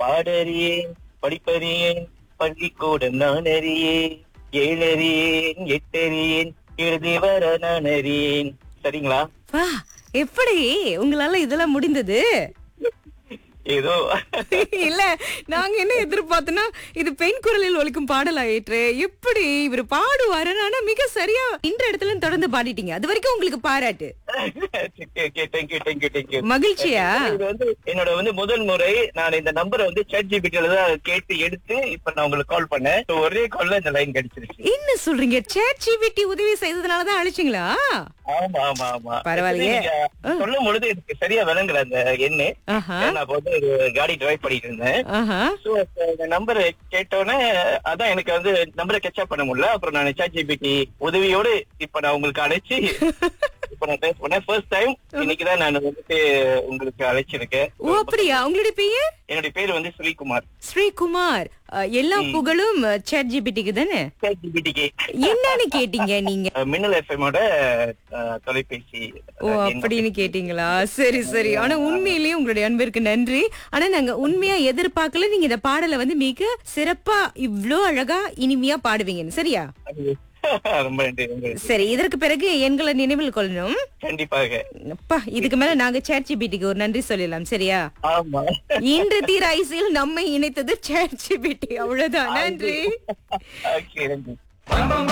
பாடறியேன் படிப்பறியேன் பள்ளிக்கூடம் நான் அறியேன் ஏழறியேன் எட்டறியேன் எழுதி வர நான் அறியேன் சரிங்களா வா எப்படி உங்களால இதெல்லாம் முடிந்தது ஏதோ இல்ல நாங்க என்ன எதிர்பார்த்தோம்னா இது பெண் குரலில் ஒலிக்கும் பாடல் ஆயிற்று எப்படி இவர் பாடுவாரு ஆனா மிக சரியா இந்த இடத்துல தொடர்ந்து பாடிட்டீங்க அது வரைக்கும் உங்களுக்கு பாராட்டு தேங்க்யூ தேங்க்யூ தேங்க்யூ மகிழ்ச்சியா இது வந்து என்னோட வந்து முதல் முறை நான் இந்த நம்பரை வந்து சேட் ஜிபிடில தான் கேட்டு எடுத்து இப்ப நான் உங்களுக்கு கால் பண்ணேன் So, ஒரே கால்ல இந்த லைன் கிடைச்சிருச்சு என்ன சொல்றீங்க சேட் ஜிபிடி உதவி செய்ததுனாலதான் அழைச்சிங்களா ஆமா ஆமா ஆமா பரவாயில்லையே. நீங்க சொல்லும் பொழுது எனக்கு சரியா விளங்குற அந்த எண்ணு ஆஹா நான் அப்ப வந்து ஒரு காடி டிரைவ் பண்ணிட்டு இருந்தேன் ஆஹா சோ இந்த நம்பர் கேட்டோன்னே அதான் எனக்கு வந்து நம்பரை கேட்சப் பண்ண முடியல அப்புறம் நான் சேட் ஜிபிடி உதவியோடு இப்ப நான் உங்களுக்கு அழைச்சு இப்ப நான் பேச பண்ணேன் ஃபர்ஸ்ட் டைம் இன்னைக்குதான் நான் வந்துட்டு உங்களுக்கு அழைச்சிருக்கேன் ஓ அப்படியா உங்களுடைய பெயர் என்னுடைய பேர் வந்து ஸ்ரீகுமார் ஸ்ரீகுமார் அஹ், எல்லா புகழும் சேட் ஜிபிடிக்கு தானே சேட் ஜிபிடிக்கு என்னன்னு கேட்டீங்க நீங்க மின்னல் எஃப்எமோட தொலைபேசி ஓ அப்படின்னு கேட்டீங்களா சரி சரி ஆனா உண்மையிலேயே உங்களுடைய அன்பிற்கு நன்றி ஆனா நாங்க உண்மையா எதிர்பார்க்கல நீங்க இந்த பாடலை வந்து மிக சிறப்பா இவ்ளோ அழகா இனிமையா பாடுவீங்கன்னு சரியா ரொம்ப நன்றி ரொம்ப நன்றி. சரி இதற்கு பிறகு எங்களை நினைவில் கொள்ளணும் கண்டிப்பாக அப்பா இதுக்கு மேல நாங்க சேட் ஜிபிடிக்கு ஒரு நன்றி சொல்லலாம் சரியா ஆமா இன்று தீர ஐசியில் நம்மை இணைத்தது சேட் ஜிபிடி அவ்வளவுதான் நன்றி ஓகே நன்றி